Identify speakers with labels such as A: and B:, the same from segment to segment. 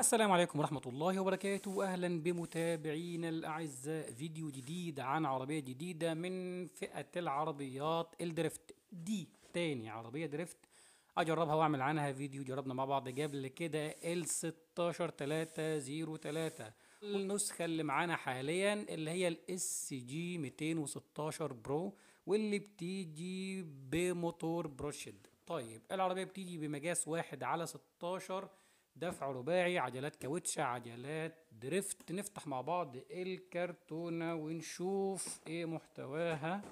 A: السلام عليكم ورحمة الله وبركاته أهلا بمتابعينا الأعزاء فيديو جديد عن عربية جديدة من فئة العربيات الدريفت دي تاني عربية دريفت أجربها وأعمل عنها فيديو جربنا مع بعض قبل كده ال 16303 النسخة اللي معانا حاليا اللي هي الاس جي 216 برو واللي بتيجي بموتور بروشد طيب العربية بتيجي بمقاس واحد على 16 دفع رباعي عجلات كاوتش عجلات دريفت نفتح مع بعض الكرتونة ونشوف ايه محتواها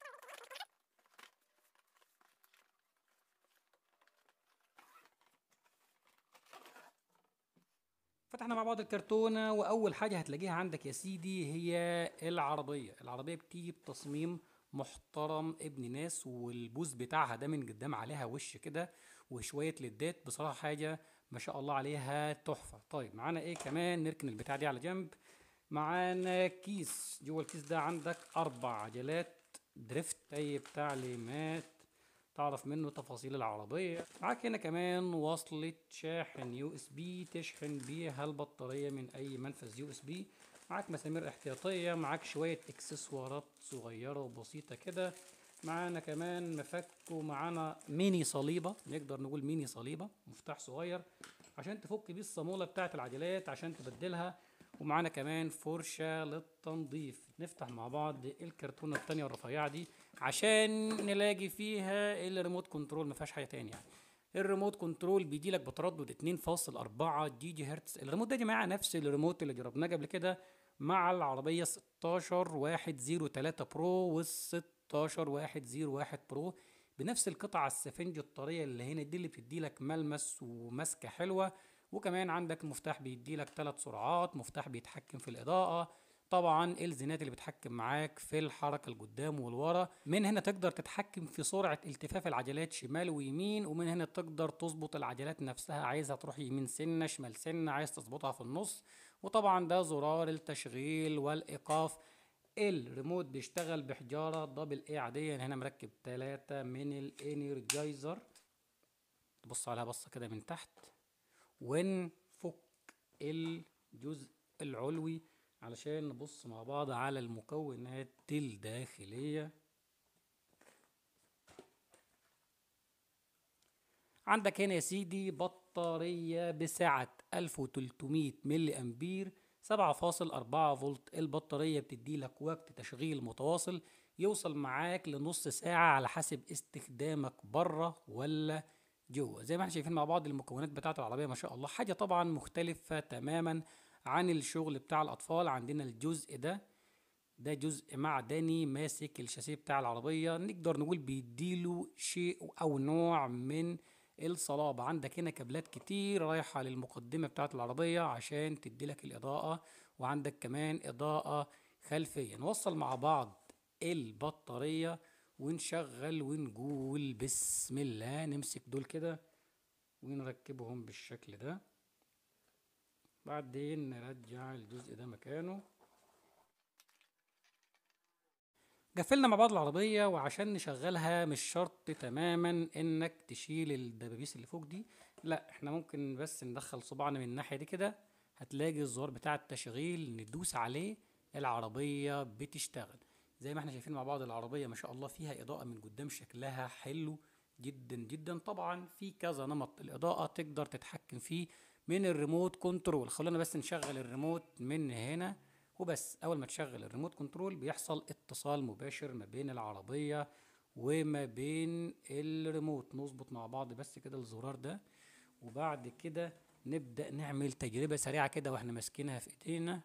A: فتحنا مع بعض الكرتونة وأول حاجة هتلاقيها عندك يا سيدي هي العربية العربية بتيجي بتصميم محترم ابن ناس والبوز بتاعها ده من قدام عليها وش كده وشوية ليدات بصراحة حاجة ما شاء الله عليها تحفة طيب معانا ايه كمان نركن البتاع دي على جنب معانا كيس جوه الكيس ده عندك أربع عجلات دريفت طيب تعليمات تعرف منه تفاصيل العربية معاك هنا كمان وصلة شاحن يو اس بي تشحن بيها البطارية من أي منفذ يو اس بي معاك مسامير احتياطية معاك شوية اكسسوارات صغيرة وبسيطة كده معانا كمان مفك ومعانا ميني صليبة نقدر نقول ميني صليبة مفتاح صغير عشان تفك بيه الصامولة بتاعة العجلات عشان تبدلها ومعانا كمان فرشة للتنظيف نفتح مع بعض الكرتونة التانية الرفيعة دي عشان نلاقي فيها الريموت كنترول مفيهاش حاجة تاني يعني الريموت كنترول بيجي لك بتردد 2.4 جيجا هرتز الريموت ده يا جماعه نفس الريموت اللي جربناه قبل كده مع العربيه 16103 برو وال 16101 برو بنفس القطعه السفنج الطريه اللي هنا دي اللي بتدي لك ملمس ومسكه حلوه وكمان عندك المفتاح بيدي لك ثلاث سرعات مفتاح بيتحكم في الاضاءه طبعا الزينات اللي بتحكم معاك في الحركه لقدام والورا من هنا تقدر تتحكم في سرعه التفاف العجلات شمال ويمين ومن هنا تقدر تظبط العجلات نفسها عايزها تروح يمين سنه شمال سنه عايز تظبطها في النص وطبعا ده زرار التشغيل والايقاف الريموت بيشتغل بحجاره دبل اي عاديه هنا مركب ثلاثة من الانرجايزر تبص عليها بصه كده من تحت ونفك الجزء العلوي علشان نبص مع بعض على المكونات الداخلية عندك هنا يا سيدي بطارية بسعة 1300 ملي أمبير 7.4 فولت البطارية بتدي لك وقت تشغيل متواصل يوصل معاك لنص ساعة على حسب استخدامك بره ولا جوه زي ما احنا شايفين مع بعض المكونات بتاعة العربية ما شاء الله حاجة طبعا مختلفة تماما عن الشغل بتاع الأطفال عندنا الجزء ده ده جزء معدني ماسك الشاسيه بتاع العربية نقدر نقول بيديله شيء أو نوع من الصلابة عندك هنا كابلات كتير رايحة للمقدمة بتاعة العربية عشان تديلك الإضاءة وعندك كمان إضاءة خلفية نوصل مع بعض البطارية ونشغل ونقول بسم الله نمسك دول كده ونركبهم بالشكل ده بعدين نرجع الجزء ده مكانه قفلنا مع بعض العربية وعشان نشغلها مش شرط تماما انك تشيل الدبابيس اللي فوق دي لا احنا ممكن بس ندخل صباعنا من الناحية دي كده هتلاقي الزرار بتاع التشغيل ندوس عليه العربية بتشتغل زي ما احنا شايفين مع بعض العربية ما شاء الله فيها اضاءة من قدام شكلها حلو جدا جدا طبعا في كذا نمط الاضاءة تقدر تتحكم فيه من الريموت كنترول خلونا بس نشغل الريموت من هنا وبس اول ما تشغل الريموت كنترول بيحصل اتصال مباشر ما بين العربية وما بين الريموت نظبط مع بعض بس كده الزرار ده وبعد كده نبدأ نعمل تجربة سريعة كده واحنا ماسكينها في ايدينا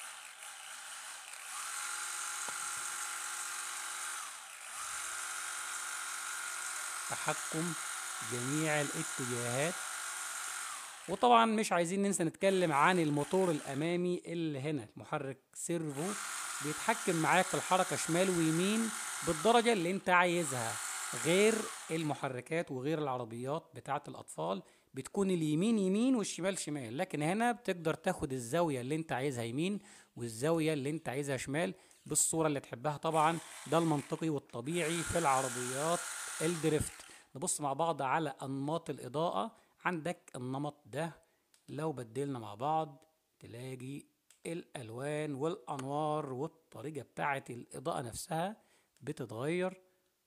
A: تحكم جميع الاتجاهات وطبعا مش عايزين ننسى نتكلم عن الموتور الامامي اللي هنا محرك سيرفو بيتحكم معاك في الحركه شمال ويمين بالدرجه اللي انت عايزها غير المحركات وغير العربيات بتاعه الاطفال بتكون اليمين يمين والشمال شمال لكن هنا بتقدر تاخد الزاويه اللي انت عايزها يمين والزاويه اللي انت عايزها شمال بالصوره اللي تحبها طبعا ده المنطقي والطبيعي في العربيات الدريفت نبص مع بعض على انماط الاضاءه عندك النمط ده لو بدلنا مع بعض تلاقي الالوان والانوار والطريقة بتاعة الاضاءة نفسها بتتغير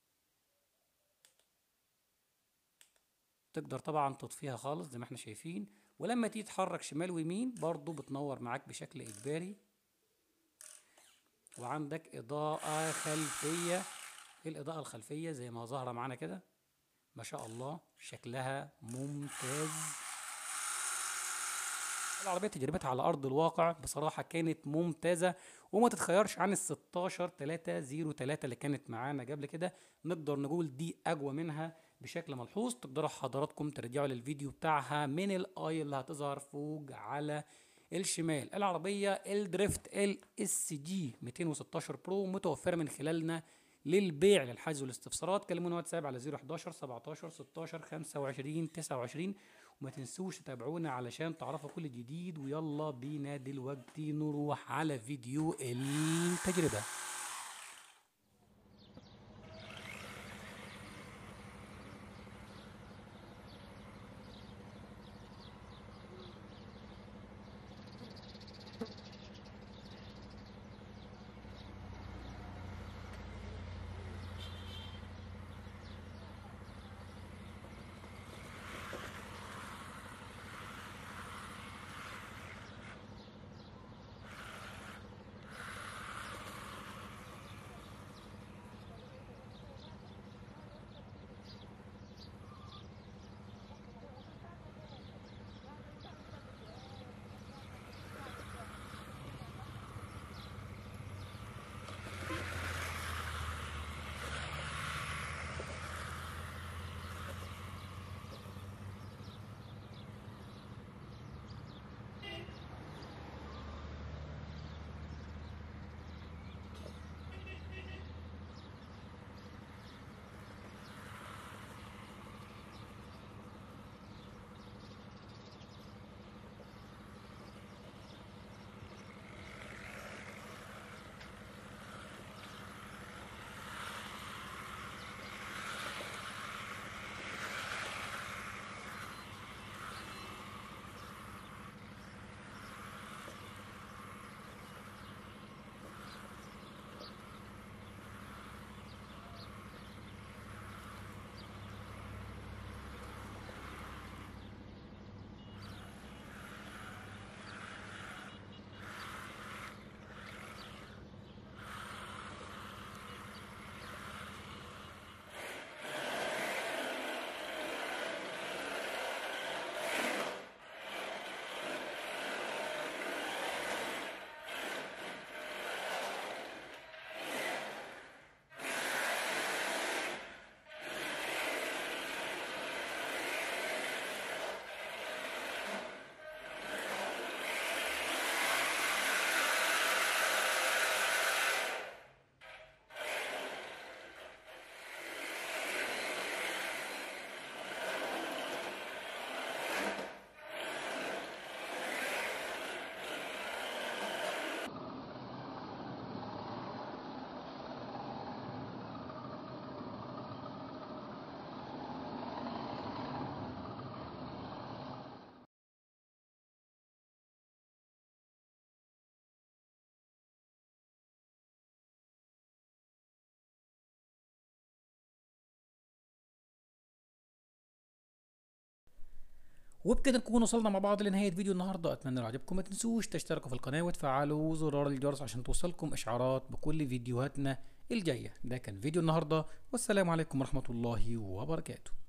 A: تقدر طبعا تطفيها خالص زي ما احنا شايفين ولما تيجي تحرك شمال ويمين برضو بتنور معاك بشكل اجباري وعندك اضاءة خلفية الاضاءة الخلفية زي ما ظاهرة معانا كده ما شاء الله شكلها ممتاز العربية تجربتها على أرض الواقع بصراحة كانت ممتازة وما تتخيرش عن ال 16 303 اللي كانت معانا قبل كده نقدر نقول دي أقوى منها بشكل ملحوظ تقدروا حضراتكم ترجعوا للفيديو بتاعها من الآي اللي هتظهر فوق على الشمال العربية الدريفت ال اس جي 216 برو متوفرة من خلالنا للبيع للحجز والاستفسارات كلمونا واتساب على 011 17 16 25 29 وما تنسوش تتابعونا علشان تعرفوا كل جديد ويلا بينا دلوقتي نروح على فيديو التجربة وبكده نكون وصلنا مع بعض لنهاية فيديو النهاردة أتمنى لو عجبكم ما تنسوش تشتركوا في القناة وتفعلوا زرار الجرس عشان توصلكم إشعارات بكل فيديوهاتنا الجاية ده كان فيديو النهاردة والسلام عليكم ورحمة الله وبركاته